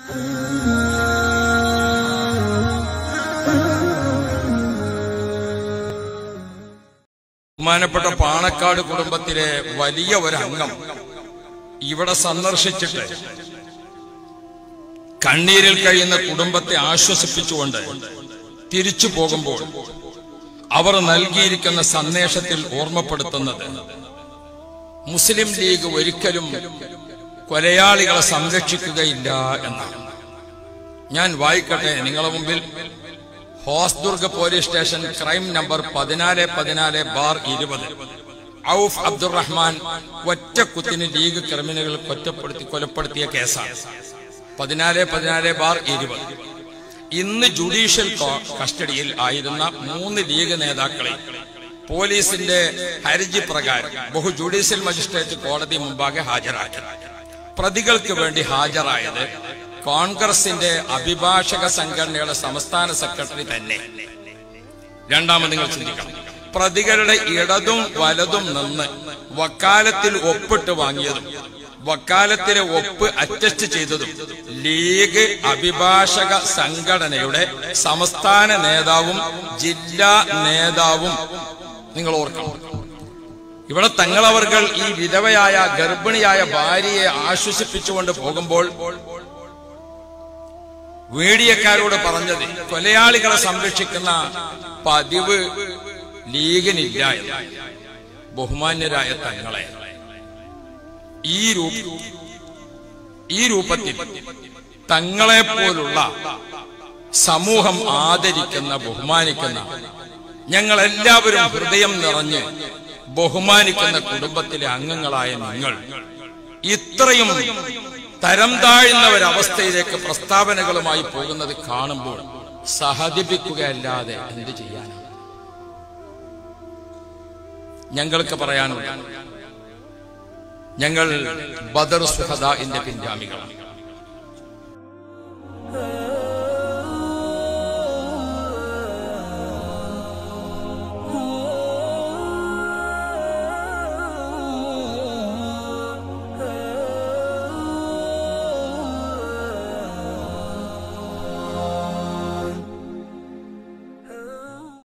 ബഹുമാനപ്പെട്ട പാണക്കാട് കുടുംബത്തിലെ വലിയ ഒരു അംഗം ഇവിടെ സന്ദർശിച്ചിട്ട് കണ്ണീരിൽ കഴിയുന്ന കുടുംബത്തെ ആശ്വസിപ്പിച്ചുകൊണ്ട് തിരിച്ചു പോകുമ്പോൾ അവർ നൽകിയിരിക്കുന്ന സന്ദേശത്തിൽ ഓർമ്മപ്പെടുത്തുന്നത് മുസ്ലിം ലീഗ് ഒരിക്കലും കൊലയാളികളെ സംരക്ഷിക്കുകയില്ല എന്നാണ് ഞാൻ വായിക്കട്ടെ നിങ്ങളുടെ മുമ്പിൽ Hosdurg police station crime number പതിനാല് പതിനാല് ബാർ ഇരുപത് ഔഫ് അബ്ദുറഹ്മാൻ ഒറ്റ കുത്തിന് ലീഗ് ക്രിമിനലുകൾ കൊറ്റപ്പെടുത്തി കൊലപ്പെടുത്തിയ കേസാണ് പതിനാല് പതിനാല് ബാർ ഇരുപത് ഇന്ന് ജുഡീഷ്യൽ കോ- കസ്റ്റഡിയിൽ ആയിരുന്ന മൂന്ന് ലീഗ് നേതാക്കളെ പോലീസിന്റെ ഹർജി പ്രകാരം ബഹു ജുഡീഷ്യൽ മജിസ്ട്രേറ്റ് കോടതി മുമ്പാകെ ഹാജരാക്കി പ്രതികൾക്ക് വേണ്ടി ഹാജരായത് കോൺഗ്രസിന്റെ അഭിഭാഷക സംഘടനയുടെ സംസ്ഥാന സെക്രട്ടറി തന്നെ രണ്ടാമത് നിങ്ങൾ ചിന്തിക്കണം പ്രതികളുടെ ഇടതും വലതും നിന്ന് വക്കാലത്തിൽ ഒപ്പിട്ട് വാങ്ങിയതും വക്കാലത്തിലെ ഒപ്പ് അറ്റസ്റ്റ് ചെയ്തതും ലീഗ് അഭിഭാഷക സംഘടനയുടെ സംസ്ഥാന നേതാവും ജില്ലാ നേതാവും നിങ്ങൾ ഓർക്കണം ഇവിടെ തങ്ങളവർകൾ ഈ വിധവയായ ഗർഭിണിയായ ഭാര്യയെ ആശ്വസിപ്പിച്ചുകൊണ്ട് പോകുമ്പോൾ മീഡിയക്കാരോട് പറഞ്ഞത് കൊലയാളികളെ സംരക്ഷിക്കുന്ന പതിവ് ലീഗിനില്ല എന്ന് ബഹുമാന്യരായ തങ്ങളെ ഈ രൂപ ഈ രൂപത്തിൽ തങ്ങളെ പോലുള്ള സമൂഹം ആദരിക്കുന്ന ബഹുമാനിക്കുന്ന ഞങ്ങൾ എല്ലാവരും ഹൃദയം നിറഞ്ഞ് ബഹുമാനിക്കുന്ന കുടുംബത്തിലെ അംഗങ്ങളായ നിങ്ങൾ ഇത്രയും തരം താഴ്ന്ന ഒരവസ്ഥയിലേക്ക് പ്രസ്താവനകളുമായി പോകുന്നത് കാണുമ്പോൾ സഹതിപ്പിക്കുകയല്ലാതെ എന്ത് ചെയ്യാനാണ് ഞങ്ങൾക്ക് പറയാനുണ്ട് ഞങ്ങൾ ബദർ സുഹദ പിൻഗാമികളാണ്